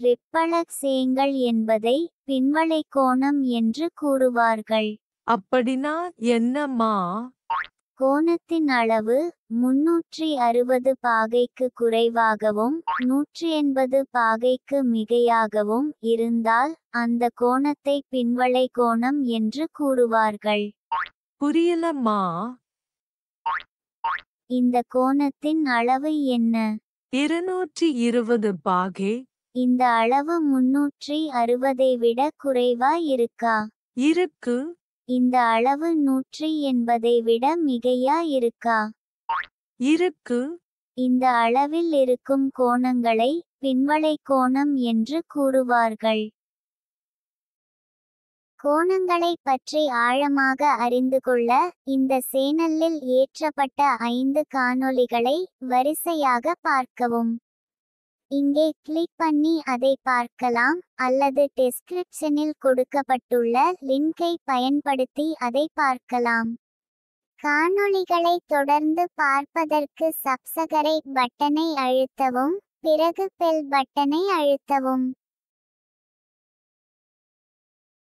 ரிப்பளக்சேங்கள் என்பதை பின்வளைக் கோணம் என்று கூறுவார்கள் அப்படின்னா என்னம்மா கோணத்தின் அளவு முன்னூற்றி அறுபது பாகைக்கு குறைவாகவும் நூற்றி எண்பது பாகைக்கு மிகையாகவும் இருந்தால் அந்த கோணத்தை பின்வளை கோணம் என்று கூறுவார்கள் புரியலம்மா இந்த கோணத்தின் அளவு என்ன இருநூற்றி இருபது பாகை இந்த அளவு முன்னூற்றி அறுபதை விட குறைவா இருக்கா இருக்கு இந்த அளவு நூற்றி எண்பதை விட மிகையா இருக்கா இருக்கு இந்த அளவில் இருக்கும் கோணங்களை பின்வளை கோணம் என்று கூறுவார்கள் கோணங்களை பற்றி ஆழமாக அறிந்து கொள்ள இந்த சேனலில் ஏற்றப்பட்ட ஐந்து காணொளிகளை வரிசையாக பார்க்கவும் இங்கே கிளிக் பண்ணி அதை பார்க்கலாம் அல்லது டெஸ்கிரிப்ஷனில் கொடுக்கப்பட்டுள்ள லிங்கை பயன்படுத்தி அதை பார்க்கலாம் காணொளிகளை தொடர்ந்து பார்ப்பதற்கு சப்ஸ்கிரைப் பட்டனை அழுத்தவும் பிறகு பெல் பட்டனை அழுத்தவும்